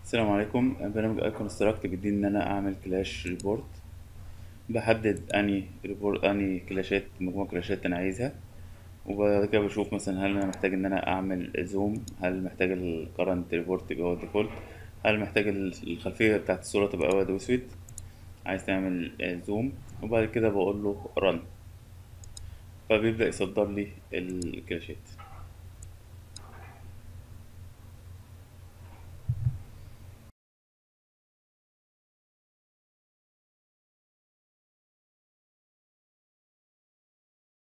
السلام عليكم برنامج اي كونستراكت بيديني ان انا اعمل كلاش ريبورت بحدد اني ريبورت اني كلاشات مجموعة كلاشات انا عايزها وبعد كده بشوف مثلا هل انا محتاج ان انا اعمل زوم هل محتاج الكرنت ريبورت يبقى هو ديفولت هل محتاج الخلفية بتاعت الصورة تبقى ابيض واسود عايز تعمل زوم وبعد كده بقول له رن فبيبدأ يصدر لي الكلاشات